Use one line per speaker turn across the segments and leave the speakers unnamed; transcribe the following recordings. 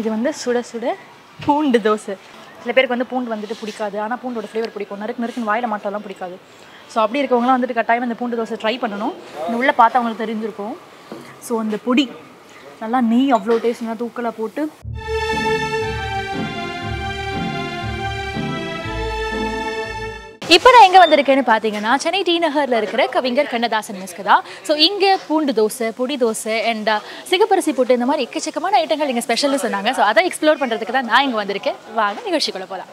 இது வந்து சுட சுட பூண்டு தோசை சில பேருக்கு வந்து பூண்டு வந்துட்டு பிடிக்காது ஆனால் பூண்டோட ஃப்ளேவர் பிடிக்கும் நறுக்கு நறுக்குன்னு வாயில் மாட்டெல்லாம் பிடிக்காது ஸோ அப்படி இருக்கவங்களாம் வந்துட்டு கட்டாயம் இந்த பூண்டு தோசை ட்ரை பண்ணணும் இந்த உள்ளே பார்த்தா அவங்களுக்கு தெரிஞ்சிருக்கும் ஸோ அந்த பொடி நல்லா நெய் அவ்வளோ டேஸ்ட் நல்லா தூக்கலாக போட்டு இப்போ நான் எங்கே வந்திருக்கேன்னு பார்த்தீங்கன்னா சென்னை டி நகரில் இருக்கிற கவிஞர் கண்ணதாசன் மெஸ்க்கு தான் ஸோ இங்கே பூண்டு தோசை பொடி தோசை அண்ட் சிகப்பரிசி போட்டு இந்த மாதிரி எக்கச்சக்கமான ஐட்டங்கள் இங்கே ஸ்பெஷல்னு சொன்னாங்க ஸோ அதை எக்ஸ்ப்ளோர் பண்ணுறதுக்கு தான் நான் இங்கே வந்திருக்கேன் வாங்க நிகழ்ச்சிக்குள்ள போகலாம்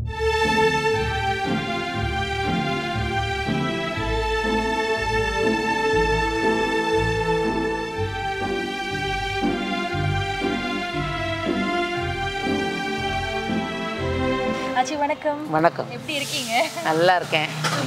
ஆச்சி வணக்கம்
வணக்கம்
எப்படி இருக்கீங்க
நல்லா இருக்கேன்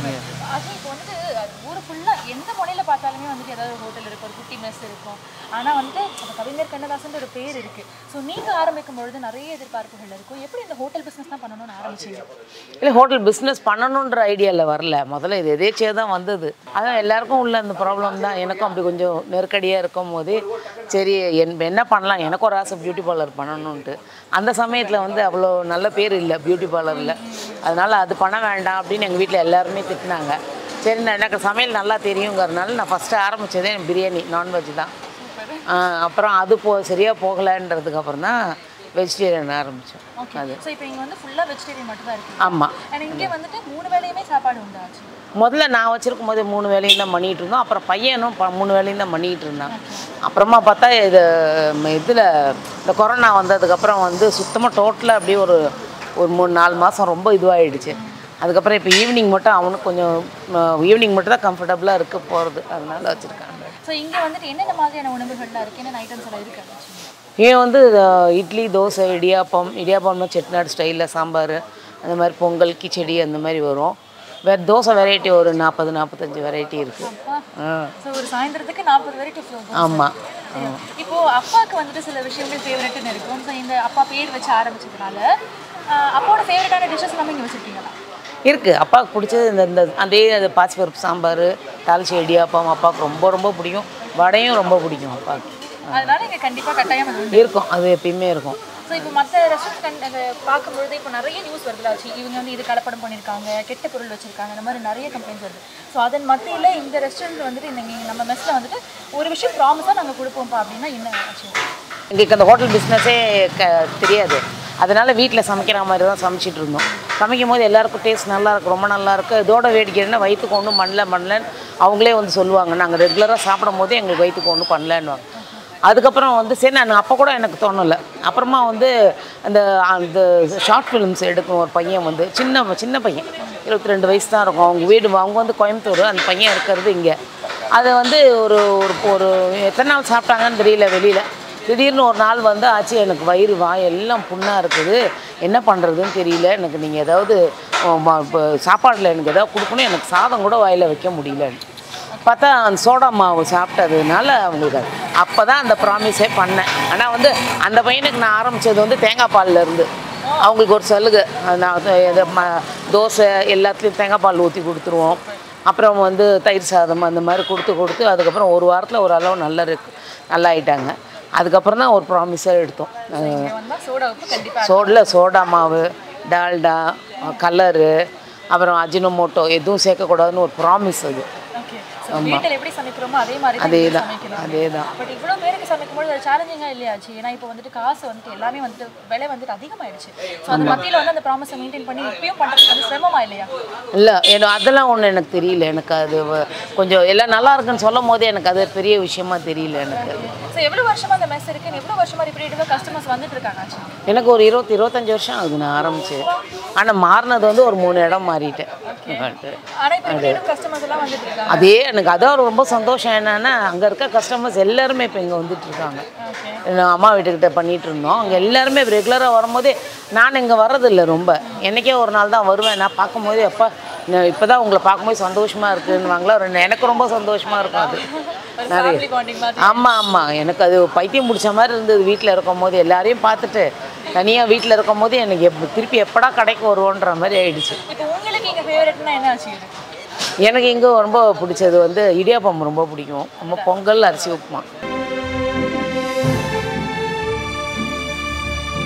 அது இப்போ வந்துட்டு அது ஊர் ஃபுல்லாக எந்த முனையில் பார்த்தாலுமே வந்துட்டு ஏதாவது ஹோட்டல் இருக்கும் ஒரு குட்டி மெஸ் இருக்கும் ஆனால் வந்துட்டு அந்த கவிஞர் கண்ணதாசன் ஒரு பேர் இருக்குது ஸோ நீங்கள் ஆரம்பிக்கும் பொழுது நிறைய எதிர்பார்ப்புகள் இருக்கும் எப்படி இந்த ஹோட்டல் பிஸ்னஸ் தான் பண்ணணும்னு ஆரம்பிச்சீங்க
இல்லை ஹோட்டல் பிஸ்னஸ் பண்ணணுன்ற ஐடியாவில் வரல முதல்ல இது எதேச்சியாக தான் வந்தது அதான் எல்லாருக்கும் உள்ள அந்த ப்ராப்ளம் தான் எனக்கும் அப்படி கொஞ்சம் நெருக்கடியாக இருக்கும் போது சரி என் என்ன பண்ணலாம் எனக்கு ஒரு ஆசை பியூட்டி பார்லர் பண்ணணுன்ட்டு அந்த சமயத்தில் வந்து அவ்வளோ நல்ல பேர் இல்லை பியூட்டி பார்லரில் அதனால் அது பண்ண வேண்டாம் அப்படின்னு எங்கள் வீட்டில் எல்லாருமே திட்டினாங்க சரி நான் எனக்கு சமையல் நல்லா தெரியுங்கிறதுனால நான் ஃபஸ்ட்டு ஆரம்பித்ததே பிரியாணி நான்வெஜ் தான் ஆ, அப்புறம் அது போ சரியாக போகலைன்றதுக்கு அப்புறம் தான் வெஜிடேரியன் ஆரம்பித்தோம் அது
ஸோ இப்போ இங்கே வந்து ஃபுல்லாக வெஜிடேரியன் மட்டும் தான் இருக்குது
ஆமாம்
அண்ட் இங்கே வந்துட்டு மூணு வேளையுமே சாப்பாடு உண்டு ஆச்சு
முதல்ல நான் வச்சிருக்கும் போது மூணு வேலையும் தான் பண்ணிகிட்டு இருந்தோம் அப்புறம் பையனும் ப- மூணு வேலையும் தான் பண்ணிகிட்டு இருந்தான் அப்புறமா பார்த்தா இது இதில் இந்த கொரோனா வந்ததுக்கப்புறம் வந்து சுத்தமாக டோட்டலாக அப்படியே ஒரு ஒரு மூணு நாலு மாதம் ரொம்ப இதுவாகிடுச்சு அதுக்கப்புறம் இப்போ ஈவினிங் மட்டும் அவனுக்கு கொஞ்சம் ஈவினிங் மட்டும் தான் கம்ஃபர்டபுளாக இருக்க போகிறது அதனால வச்சுருக்காங்க
ஸோ இங்கே வந்துட்டு என்னென்ன மாதிரியான உணவுகள்லாம் இருக்குது என்னென்ன ஐட்டம்ஸ் எல்லாம் இருக்கு ஆச்சு
இவன் வந்து அஹ், இட்லி தோசை இடியாப்பம் இடியாப்பம்னா செட்டிநாடு ஸ்டைலில் சாம்பார் அந்த மாதிரி பொங்கல் கிச்சடி அந்த மாதிரி வரும் வேறு தோசை வெரைட்டி ஒரு நாற்பது நாற்பத்தஞ்சு வெரைட்டி இருக்குது ஆ
ஸோ ஒரு சாயந்தரத்துக்கு நாற்பது வெரைட்டி ஃப்ளோ
ஆமாம்
இப்போ அப்பாவுக்கு வந்துட்டு சில விஷயங்கள் ஃபேவரட்னு இருக்கும் ஸோ இந்த அப்பா பேர் வச்சு ஆரம்பிச்சதுனால ஆஹ் அப்பாவோட ஃபேவரட்டான டிஷ்ஷஸ் நம்ம இங்கே வச்சிருக்கீங்களா
இருக்குது அப்பாவுக்கு பிடிச்சது இந்த இந்த அதே அது பாசிப்பருப்பு சாம்பார் தாளிச்சி இடியாப்பம் அப்பாவுக்கு ரொம்ப ரொம்ப பிடிக்கும் வடையும் ரொம்ப பிடிக்கும் அப்பாவுக்கு
அதனால இங்கே கண்டிப்பாக கட்டாயம் அது உண்டு
இருக்கும் அது எப்பயுமே இருக்கும்
ஸோ இப்போ மற்ற ரெஸ்டாரண்ட் கண் பார்க்கும்பொழுது இப்போ நிறைய நியூஸ் வருதுல ஆச்சு இவங்க வந்து இது கலப்படம் பண்ணியிருக்காங்க கெட்ட பொருள் வச்சிருக்காங்க இந்த மாதிரி நிறைய கம்ப்ளைண்ட்ஸ் வருது ஸோ அதன் மத்தியில் இந்த ரெஸ்டாரண்ட் வந்துட்டு இந்த இங்க நம்ம மெஸ்ஸில் வந்துட்டு ஒரு விஷயம் ப்ராமிஸாக நாங்கள் கொடுப்போம்ப்பா அப்படின்னா என்ன ஆச்சு
எங்களுக்கு அந்த ஹோட்டல் பிஸ்னஸே க தெரியாது அதனால் வீட்டில் சமைக்கிற மாதிரி தான் சமைச்சிட்டு இருந்தோம் சமைக்கும் போது எல்லாருக்கும் டேஸ்ட் நல்லா இருக்கு ரொம்ப நல்லா இருக்கு இதோட வேடிக்கைன்னா வயிற்றுக்கு ஒன்றும் பண்ணல பண்ணலன்னு அவங்களே வந்து சொல்லுவாங்க நாங்கள் ரெகுலராக சாப்பிடும் போதே எங்களுக்கு வயிற்றுக்கு ஒன்றும் பண்ணலன்னுவாங்க அதுக்கப்புறம் வந்து சரி நான் அப்போ கூட எனக்கு தோணலை அப்புறமா வந்து அந்த அந்த ஷார்ட் ஃபிலிம்ஸ் எடுக்கும் ஒரு பையன் வந்து சின்ன சின்ன பையன் இருபத்தி ரெண்டு வயசு தான் இருக்கும் அவங்க வீடு அவங்க வந்து கோயம்புத்தூர் அந்த பையன் இருக்கிறது இங்கே அதை வந்து ஒரு ஒரு ஒரு எத்தனை நாள் சாப்பிட்டாங்கன்னு தெரியல வெளியில் திடீர்னு ஒரு நாள் வந்து ஆச்சு எனக்கு வயிறு வாய் எல்லாம் புண்ணாக இருக்குது என்ன பண்ணுறதுன்னு தெரியல எனக்கு நீங்கள் ஏதாவது சாப்பாடில் எனக்கு ஏதாவது கொடுக்கணும் எனக்கு சாதம் கூட வாயில் வைக்க முடியலன்னு பார்த்தா அந்த சோடா மாவு சாப்பிட்டதுனால அவங்களுக்கு அப்போ தான் அந்த ப்ராமிஸே பண்ணேன் ஆனால் வந்து அந்த பையனுக்கு நான் ஆரம்பித்தது வந்து தேங்காய் பால்ல இருந்து அவங்களுக்கு ஒரு சலுகை அது நான் வந்து இது ம- தோசை எல்லாத்துலேயும் தேங்காய் பால் ஊற்றி கொடுத்துருவோம் அப்புறம் வந்து தயிர் சாதம் அந்த மாதிரி கொடுத்து கொடுத்து அதுக்கப்புறம் ஒரு வாரத்தில் ஒரு அளவு நல்லா இருக்கு நல்லா ஆயிட்டாங்க அதுக்கப்புறம் தான் ஒரு ப்ராமிஸாக எடுத்தோம்
இங்கே வந்தால் சோடா உப்பு கண்டிப்பாக
சோடில் சோடா மாவு டால்டா கலரு அப்புறம் அஜினோமோட்டோ எதுவும் சேர்க்கக்கூடாதுன்னு ஒரு ப்ராமிஸ் அது
ஓகே ஸோ வீட்டில் எப்படி சமைக்கிறோமோ அதே மாதிரி தான்
அதே
இங்க
தான்
சமைக்கணும்
அதே தான்
பட் இவ்வளோ பேருக்கு சமைக்கும்போது அது சேலஞ்சிங்காக இல்லையாச்சு ஏன்னா இப்போ வந்துட்டு காசு வந்துட்டு எல்லாமே வந்துட்டு விலை வந்துட்டு அதிகமாயிடுச்சு ஸோ அந்த மத்தியில் வந்து அந்த ப்ராமிஸை மெயின்டைன் பண்ணி இப்பயும் பண்ணுறது வந்து சிரமமா இல்லையா
இல்லை எனக்கு அதெல்லாம் ஒன்றும் எனக்கு தெரியல எனக்கு அது வ- கொஞ்சம் எல்லாம் நல்லா இருக்குன்னு சொல்லும் போதே எனக்கு அது பெரிய விஷயமா தெரியல எனக்கு
ஸோ எவ்வளோ வருஷமா அந்த மெஸ் இருக்கு எவ்வளோ வருஷமா ரிப்பீட்டடாக கஸ்டமர்ஸ் வந்துட்டு இருக்காங்க ஆச்சு
எனக்கு ஒரு இருபத்தி இருபத்தஞ்சி வருஷம் ஆகுது நான் ஆரம்பிச்சு ஆனால் மாறினது வந்து ஒரு மூணு இடம் மாறிட்டேன்
ஆனால் இப்போ ரிப்பீட்டடாக கஸ்டமர்ஸ் எல்லாம் வந்துட்டு இருக்காங்க
அதே எனக்கு அதான் ரொம்ப சந்தோஷம் என்னன்னா அங்கே இருக்க கஸ்டமர்ஸ் எல்லாருமே இப்போ இங்கே வந்துட்டு இருக்காங்க நான் அம்மா வீட்டுக்கிட்ட பண்ணிட்டு இருந்தோம் அங்கே எல்லாருமே ரெகுலராக வரும்போதே நான் இங்கே வர்றதில்லை ரொம்ப என்னைக்கே ஒரு நாள் தான் வருவேன் நான் பார்க்கும்போது எப்போ இப்போ தான் உங்களை பார்க்கும்போது சந்தோஷமாக இருக்குன்னுவாங்களா ரெண்டு எனக்கு ரொம்ப சந்தோஷமாக இருக்கும் அது நிறைய
ஃபேமிலி பாண்டிங் மாதிரி
ஆமாம் ஆமாம் எனக்கு அது பைத்தியம் பிடிச்ச மாதிரி இருந்தது வீட்டில் இருக்கும் போது எல்லாரையும் பார்த்துட்டு தனியாக வீட்டில் இருக்கும் போது எனக்கு எப்ப திருப்பி எப்படா கடைக்கு வருவோன்ற மாதிரி ஆயிடுச்சு
இப்போ உங்களுக்கு இங்கே ஃபேவரட்னா என்ன ஆச்சு இது
எனக்கு இங்கே ரொம்ப பிடிச்சது வந்து இடியாப்பம் ரொம்ப பிடிக்கும் ரொம்ப பொங்கல் அரிசி உப்புமா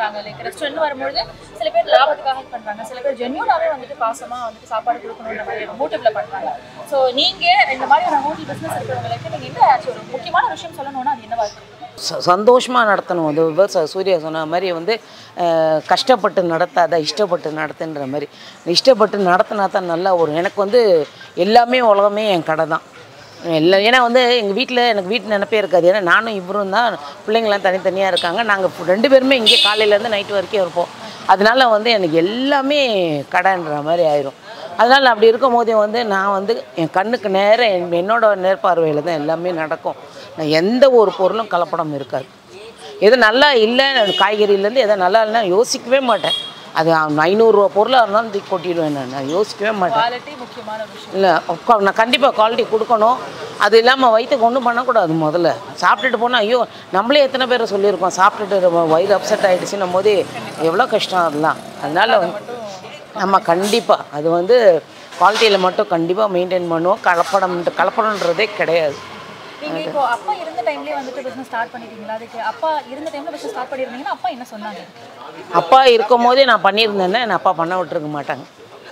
பண்றாங்க லைக் ரெஸ்டாரண்ட் வரும்பொழுது சில பேர் லாபத்துக்காக help பண்றாங்க சில பேர் ஜென்யூனாவே வந்துட்டு பாசமா வந்துட்டு சாப்பாடு கொடுக்கணுன்ற மாதிரி மோட்டிவ்ல பண்றாங்க ஸோ நீங்க இந்த மாதிரியான ஹோட்டல் பிசினஸ் இருக்கிறவங்களுக்கு நீங்க என்ன ஆச்சு ஒரு முக்கியமான விஷயம் சொல்லணும்னா அது என்னவா இருக்கு
ச சந்தோஷமாக நடத்தணும் அது விவசாய சூர்யா சொன்ன மாதிரி வந்து அஹ், கஷ்டப்பட்டு நடத்தாத இஷ்டப்பட்டு நடத்துன்ற மாதிரி இஷ்டப்பட்டு நடத்தினா தான் நல்லா ஒரு எனக்கு வந்து எல்லாமே உலகமே என் கடை தான் இல்லை ஏன்னா வந்து எங்கள் வீட்டில் எனக்கு வீட்டு நினப்பே இருக்காது ஏன்னா நானும் இவரும் தான் பிள்ளைங்களாம் தனித்தனியாக இருக்காங்க நாங்கள் ரெண்டு பேருமே இங்கே காலையிலேருந்து நைட்டு வரைக்கும் இருப்போம் அதனால வந்து எனக்கு எல்லாமே கடைன்ற மாதிரி ஆயிரும் அதனால் அப்படி இருக்கும் போதே வந்து நான் வந்து என் கண்ணுக்கு நேரம் என் என்னோட நேர்பார்வையில் தான் எல்லாமே நடக்கும் நான் எந்த ஒரு பொருளும் கலப்படம் இருக்காது எது நல்லா இல்லை காய்கறியிலேருந்து எதை நல்லா இல்லைன்னா யோசிக்கவே மாட்டேன் அது ஐநூறுரூவா பொருளாக இருந்தாலும் தூக்கி கொட்டிடுவேன் நான் நான் யோசிக்கவே மாட்டேன்
குவாலிட்டி முக்கியமான விஷயம்
இல்லை நான் கண்டிப்பாக குவாலிட்டி கொடுக்கணும் அது இல்லாமல் வயிற்றுக்கு ஒன்றும் பண்ணக்கூடாது முதல்ல சாப்பிட்டுட்டு போனால் ஐயோ நம்மளே எத்தனை பேரை சொல்லியிருக்கோம் சாப்பிட்டுட்டு நம்ம வயிறு அப்செட் ஆகிடுச்சுன்னும் போது எவ்வளோ கஷ்டம் அதெல்லாம் அதனால வந்து நம்ம கண்டிப்பாக அது வந்து குவாலிட்டியில் மட்டும் கண்டிப்பாக மெயின்டைன் பண்ணுவோம் கலப்படம் கலப்படம்ன்றதே கிடையாது
நீங்க இப்போ அப்பா இருந்த டைம்லயே வந்துட்டு பிசினஸ் ஸ்டார்ட் பண்ணிட்டீங்களா அதுக்கு அப்பா இருந்த டைம்ல பிசினஸ் ஸ்டார்ட் பண்ணிருந்தீங்கன்னா அப்பா என்ன சொன்னாங்க
அப்பா இருக்கும் போதே நான் பண்ணியிருந்தேன்னா என் அப்பா பண்ண விட்டுருக்க மாட்டாங்க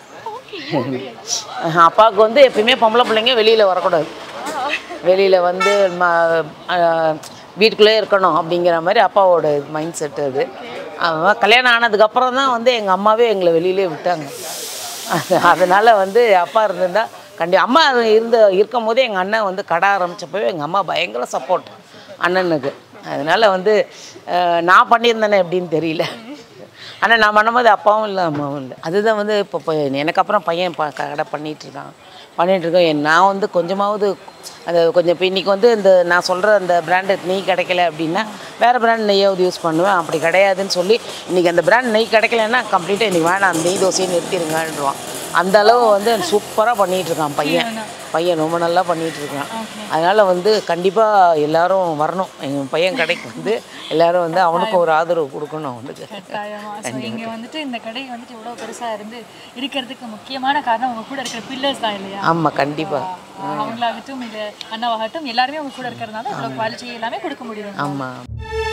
அப்பாவுக்கு வந்து எப்பயுமே பொம்பளை பிள்ளைங்க வெளியில் வரக்கூடாது வெளியில் வந்து ம அஹ், வீட்டுக்குள்ளே இருக்கணும் அப்படிங்கிற மாதிரி அப்பாவோட மைண்ட் செட் அது அவன் கல்யாணம் ஆனதுக்கப்புறம் தான் வந்து எங்கள் அம்மாவே எங்களை வெளியிலே விட்டாங்க அது அதனால் வந்து அப்பா இருந்திருந்தா கண்டி அம்மா அது இருந்த இருக்கும் போதே எங்கள் அண்ணன் வந்து கடை ஆரம்பித்தப்பவே எங்கள் அம்மா பயங்கர சப்போர்ட் அண்ணனுக்கு அதனால் வந்து அஹ், நான் பண்ணியிருந்தேனே எப்படின்னு தெரியல ஆனால் நான் பண்ணும்போது அப்பாவும் இல்லை அம்மாவும் இல்லை அதுதான் வந்து இப்போ இப்போ எனக்கு அப்புறம் பையன் ப கடை பண்ணிட்டு இருக்கான் பண்ணிட்டு இருக்கேன் என் நான் வந்து கொஞ்சமாவது அந்த கொஞ்சம் இப்போ இன்றைக்கி வந்து இந்த நான் சொல்கிற அந்த பிராண்டு நெய் கிடைக்கல அப்படின்னா வேறு பிராண்ட் நெய்யாவது யூஸ் பண்ணுவேன் அப்படி கிடையாதுன்னு சொல்லி இன்றைக்கி அந்த பிராண்ட் நெய் கிடைக்கலன்னா கம்ப்ளீட்டாக இன்றைக்கி வேணாம் அந்த நெய் தோசையை நிறுத்திடுங்கன்றான் அந்த அளவு வந்து சூப்பராக பண்ணிகிட்டு இருக்கான் பையன் பையன் ரொம்ப நல்லா பண்ணிகிட்டு இருக்கான் அதனால் வந்து கண்டிப்பாக எல்லாரும் வரணும் எங்கள் பையன் கடைக்கு வந்து எல்லாரும் வந்து அவனுக்கு ஒரு ஆதரவு கொடுக்கணும் அவனுக்கு
கட்டாயமா ஸோ இங்க வந்துட்டு இந்த கடை வந்துட்டு இவ்வளவு பெருசா இருந்து இருக்கிறதுக்கு முக்கியமான காரணம் உங்க கூட இருக்கிற பில்லர்ஸ் தான் இல்லையா
ஆமாம் கண்டிப்பாக
ஆஹ் அவங்களாகட்டும் இல்ல அண்ணாவாகட்டும் எல்லாருமே உங்க கூட இருக்கிறதுனால இவ்வளவு குவாலிட்டி எல்லாமே கொடுக்க முடியும்
ஆமாம்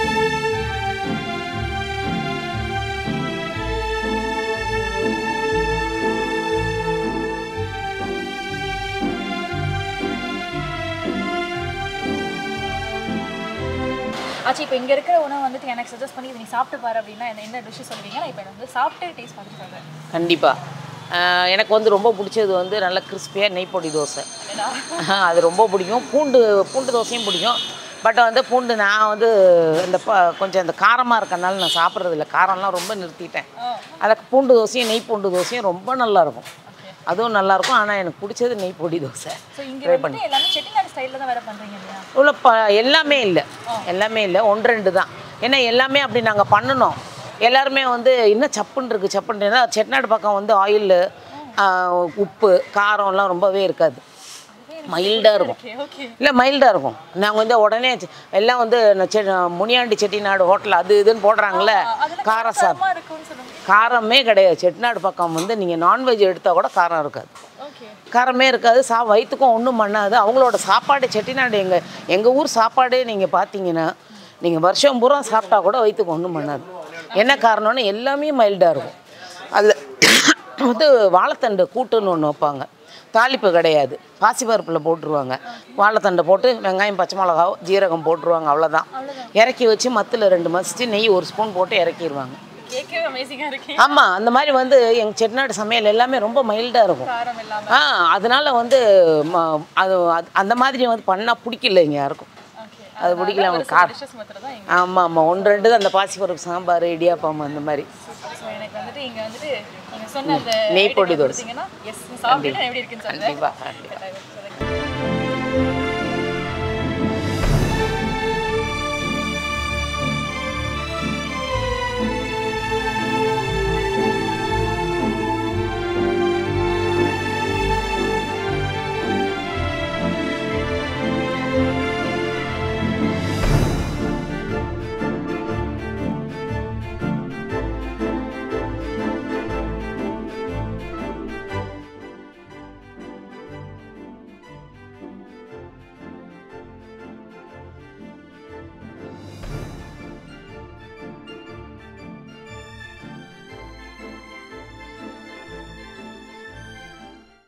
ஆச்சு இப்போ இங்க இருக்கிற உணவு வந்துட்டு எனக்கு சஜஸ்ட் பண்ணி இதை நீ சாப்பிட்டு பாரு அப்படின்னா என்ன என்ன டிஷ் சொல்லுவீங்க நான் இப்போ வந்து சாப்பிட்டு டேஸ்ட் பார்த்துட்டு சொல்றேன்
கண்டிப்பாக எனக்கு வந்து ரொம்ப பிடிச்சது வந்து நல்ல கிறிஸ்பியாக நெய் பொடி தோசை அது ரொம்ப பிடிக்கும் பூண்டு பூண்டு தோசையும் பிடிக்கும் பட் வந்து பூண்டு நான் வந்து இந்த ப கொஞ்சம் இந்த காரமாக இருக்கறனால நான் சாப்பிட்றது இல்லை காரம்லாம் ரொம்ப நிறுத்திட்டேன் அதுக்கு பூண்டு தோசையும் நெய் பூண்டு தோசையும் ரொம்ப நல்லா இருக்கும் அதுவும் நல்லா இருக்கும் ஆனால் எனக்கு பிடிச்சது நெய் பொடி தோசை
ஸோ இங்க வந்துட்டு எல்லாமே செட்டிநாடு ஸ்டைலில் தான் வேற பண்றீங்க இல்லையா
உள்ள ப எல்லாமே இல்லை எல்லாமே இல்லை ஒன்று ரெண்டு தான் ஏன்னா எல்லாமே அப்படி நாங்கள் பண்ணணும் எல்லாருமே வந்து இன்னும் சப்புன்னு இருக்குது சப்புன்னு ஏன்னா செட்டிநாடு பக்கம் வந்து ஆயில் உப்பு காரம்லாம் ரொம்பவே இருக்காது மைல்டாக இருக்கும்
ஓகே ஓகே
இல்லை மைல்டாக இருக்கும் நாங்கள் வந்து உடனே செ- எல்லாம் வந்து ந- செ- முனியாண்டி செட்டிநாடு ஹோட்டல் அது இதுன்னு போடுறாங்கல்ல கார சார்
சும்மா இருக்கும்னு சொல்லுங்க
காரமே கிடையாது செட்டிநாடு பக்கம் வந்து நீங்கள் நான்வெஜ் எடுத்தால் கூட காரம் இருக்காது
ஓகே
காரமே இருக்காது சா வயிற்றுக்கும் ஒன்றும் பண்ணாது அவங்களோட சாப்பாடு செட்டிநாடு எங்கள் எங்கள் ஊர் சாப்பாடே நீங்கள் பார்த்தீங்கன்னா நீங்கள் வருஷம் பூரா சாப்பிட்டா கூட வயிற்றுக்கு ஒன்றும் பண்ணாது என்ன காரணம்னு எல்லாமே மைல்டாக இருக்கும் அதில் வந்து வாழைத்தண்டு கூட்டுன்னு ஒன்று வைப்பாங்க தாளிப்பு கிடையாது பாசிப்பருப்பில் போட்டுருவாங்க வாழைத்தண்டை போட்டு வெங்காயம் பச்சை மிளகா ஜீரகம் போட்டுருவாங்க அவ்வளோதான் இறக்கி வச்சு மத்தில் ரெண்டு மசிச்சு நெய் ஒரு ஸ்பூன் போட்டு இறக்கிடுவாங்க
கேட்கவே அமேசிங்காக இருக்கு
ஆமாம் அந்த மாதிரி வந்து எங்கள் செட்டிநாடு சமையல் எல்லாமே ரொம்ப மைல்டாக இருக்கும்
காரம் இல்லாம
ஆ அதனால வந்து ம- அது அது- அந்த மாதிரி வந்து பண்ணால் பிடிக்கல இங்கே யாருக்கும்
ஓகே
அது பிடிக்கல அவங்க கார்
டிஷ்ஷஸ் மாத்திரம் தான் இங்க
ஆமாம் ஆமாம் ஒன்று ரெண்டு தான் அந்த பாசிப்பருப்பு சாம்பார் இடியாப்பம் அந்த மாதிரி
ஸோ எனக்கு வந்துட்டு இங்க வந்துட்டு நீங்க சொன்ன அந்த
நெய் பொடி தோசை.
கொடுத்தீங்கன்னா எஸ் சாப்பிட்டு எப்படி இருக்குன்னு சொல்லுங்க
கண்டிப்பாக கண்டிப்பாக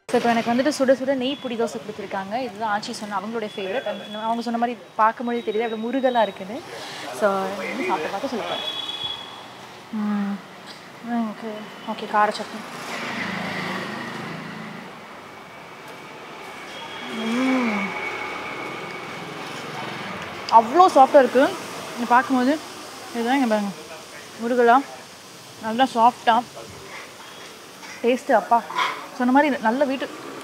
ஸோ இப்போ எனக்கு வந்துட்டு சுட சுட நெய் பொடி தோசை கொடுத்துருக்காங்க இதுதான் ஆச்சி சொன்ன அவங்களுடைய ஃபேவரட் அவங்க சொன்ன மாதிரி பார்க்கும்போது தெரியுது அவ்வளோ முருகலாக இருக்குன்னு ஸோ வந்து சாப்பிட்டு பார்த்து சொல்லுவேன் எனக்கு ஓகே கார சட்னி ம். அவ்வளோ சாஃப்டாக இருக்குது இங்கே பார்க்கும்போது இதுதான் இங்கே பாருங்க முருகலா நல்லா சாஃப்டாக டேஸ்ட்டு அப்பா சொன்ன மாதிரி நல்ல வீட்டு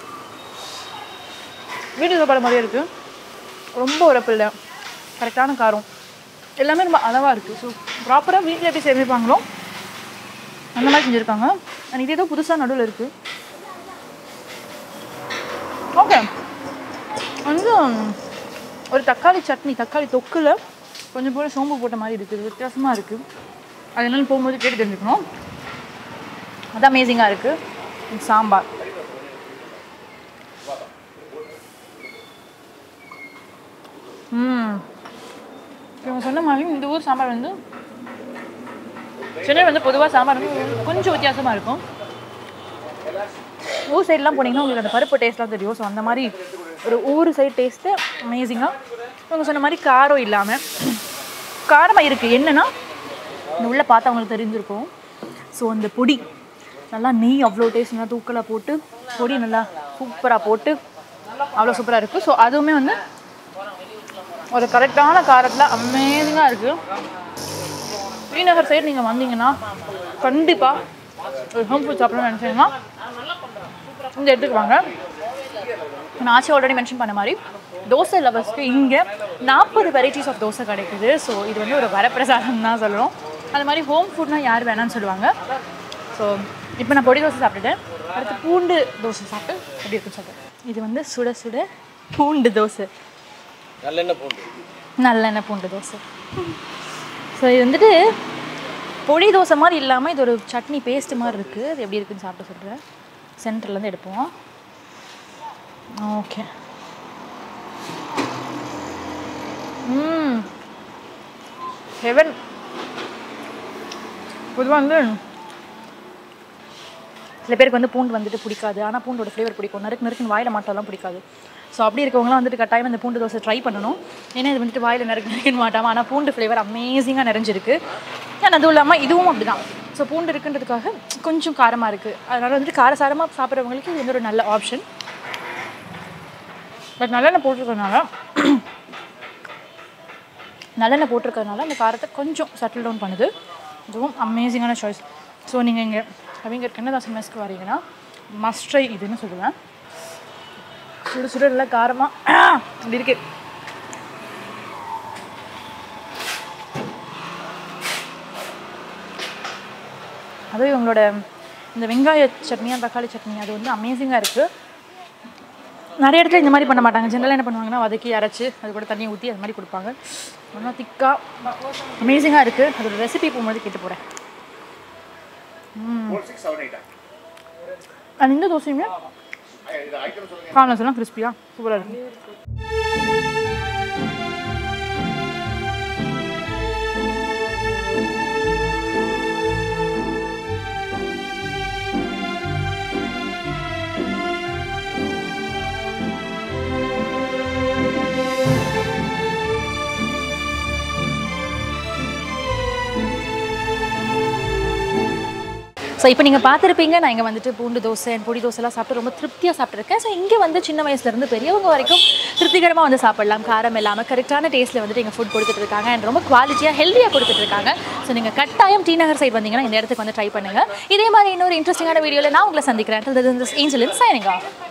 வீட்டு சாப்பாடு மாதிரியே இருக்குது ரொம்ப உரப்பு இல்லை கரெக்டான காரம் எல்லாமே ரொம்ப அளவாக இருக்குது ஸோ ப்ராப்பராக வீட்டில் எப்படி சமைப்பாங்களோ அந்த மாதிரி செஞ்சுருக்காங்க அண்ட் இது ஏதோ புதுசாக நடுவில் இருக்குது ஓகே வந்து ஒரு தக்காளி சட்னி தக்காளி தொக்குல கொஞ்சம் போல சோம்பு போட்ட மாதிரி இருக்குது வித்தியாசமாக இருக்குது அது என்னன்னு போகும்போது கேட்டு தெரிஞ்சுக்கணும் அது அமேசிங்காக இருக்குது சாம்பார் ம் இவங்க சொன்ன மாதிரி இந்த ஊர் சாம்பார் வந்து சென்னை வந்து பொதுவாக சாம்பார் வந்து கொஞ்சம் வித்தியாசமாக இருக்கும் ஊர் சைட்லாம் போனீங்கன்னா உங்களுக்கு அந்த பருப்பு டேஸ்ட்லாம் தெரியும் ஸோ அந்த மாதிரி ஒரு ஊர் சைடு டேஸ்ட்டு அமேசிங்காக இவங்க சொன்ன மாதிரி காரம் இல்லாமல் காரமாக இருக்குது என்னென்னா இந்த உள்ளே பார்த்தா அவங்களுக்கு தெரிஞ்சிருக்கும் ஸோ அந்த பொடி நல்லா நெய் அவ்வளோ டேஸ்ட் நல்லா தூக்கலாக போட்டு பொடி நல்லா சூப்பராக போட்டு அவ்வளோ சூப்பராக இருக்குது ஸோ அதுவுமே வந்து ஒரு கரெக்டான காரத்தில் அமேசிங்காக இருக்குது ஸ்ரீநகர் சைடு நீங்கள் வந்தீங்கன்னா கண்டிப்பாக ஒரு ஹோம் ஃபுட் சாப்பிடணும்னு நினச்சிங்கன்னா இந்த இடத்துக்கு வாங்க நான் ஆச்சு ஆல்ரெடி மென்ஷன் பண்ண மாதிரி தோசை லவர்ஸ்க்கு இங்கே நாற்பது வெரைட்டிஸ் ஆஃப் தோசை கிடைக்குது ஸோ இது வந்து ஒரு வரப்பிரசாதம் தான் சொல்லணும் அது மாதிரி ஹோம் ஃபுட்னா யார் வேணாம்னு சொல்லுவாங்க ஸோ இப்போ நான் பொடி தோசை சாப்பிட்டுட்டேன் அடுத்து பூண்டு தோசை சாப்பிட்டு எப்படி இருக்குன்னு சொல்கிறேன் இது வந்து சுட சுட பூண்டு தோசை
நல்லெண்ணெய் பூண்டு
நல்லெண்ணெய் பூண்டு தோசை ஸோ இது வந்துட்டு பொடி தோசை மாதிரி இல்லாமல் இது ஒரு சட்னி பேஸ்ட் மாதிரி இருக்குது அது எப்படி இருக்குன்னு சாப்பிட்டு சொல்கிறேன் சென்டர்லேருந்து எடுப்போம் ஓகே ம் ஹெவன் பொதுவாக வந்து சில பேருக்கு வந்து பூண்டு வந்துட்டு பிடிக்காது ஆனால் பூண்டோட ஃப்ளேவர் பிடிக்கும் நறுக்கு நறுக்குன்னு வாயில் மாட்டாலாம் பிடிக்காது ஸோ அப்படி இருக்கவங்களாம் வந்துட்டு கட்டாயம் இந்த பூண்டு தோசை ட்ரை பண்ணணும் ஏன்னா இது வந்துட்டு வாயில் நறுக்கு நறுக்குன்னு மாட்டாமல் ஆனால் பூண்டு ஃப்ளேவர் அமேசிங்காக நிறைஞ்சிருக்கு அண்ட் அதுவும் இல்லாமல் இதுவும் அப்படி தான் ஸோ பூண்டு இருக்குன்றதுக்காக கொஞ்சம் காரமாக இருக்குது அதனால் வந்துட்டு காரசாரமாக சாப்பிட்றவங்களுக்கு இது வந்து ஒரு நல்ல ஆப்ஷன் பட் நல்லெண்ணெய் போட்டிருக்கறதுனால நல்லெண்ணெய் போட்டிருக்கறதுனால அந்த காரத்தை கொஞ்சம் சட்டில் டவுன் பண்ணுது இதுவும் அமேசிங்கான சாய்ஸ் ஸோ நீங்கள் இங்கே அவங்க கண்ணதாசன் மெஸ்க்கு வரீங்கன்னா மஸ்ட் ட்ரை இதுன்னு சொல்லுவேன் சுடு சுடு நல்லா காரமாக இப்படி இருக்கு அதுவும் இவங்களோட இந்த வெங்காய சட்னியா தக்காளி சட்னி அது வந்து அமேசிங்காக இருக்குது நிறைய இடத்துல இந்த மாதிரி பண்ண மாட்டாங்க ஜென்ரலாக என்ன பண்ணுவாங்கன்னா வதக்கி அரைச்சி அது கூட தண்ணியை ஊற்றி அது மாதிரி கொடுப்பாங்க நல்லா திக்காக அமேசிங்காக இருக்குது அதோட ரெசிபி போகும்போது கேட்டு போகிறேன் அது இந்த தோசையுமே கார்னர்ஸ் எல்லாம் கிறிஸ்பியாக சூப்பராக இருக்கு ஸோ இப்போ நீங்கள் பார்த்துருப்பீங்க நான் இங்கே வந்துட்டு பூண்டு தோசை and பொடி தோசைலாம் சாப்பிட்டு ரொம்ப திருப்தியாக சாப்பிட்ருக்கேன் ஸோ இங்கே வந்து சின்ன வயசுலேருந்து பெரியவங்க வரைக்கும் திருப்திகரமாக வந்து சாப்பிடலாம் காரம் இல்லாமல் கரெக்டான டேஸ்ட்டில் வந்துட்டு இங்கே ஃபுட் கொடுத்துட்டு இருக்காங்க அண்ட் ரொம்ப குவாலிட்டியாக ஹெல்த்தியாக கொடுத்துட்டு இருக்காங்க ஸோ நீங்கள் கட்டாயம் டி நகர் சைடு வந்தீங்கன்னா இந்த இடத்துக்கு வந்து ட்ரை பண்ணுங்கள் இதே மாதிரி இன்னொரு இன்ட்ரெஸ்டிங்கான வீடியோவில் நான் உங்களை சந்திக்கிறேன் ஏஞ்சலின் சைனிங் ஆஃப்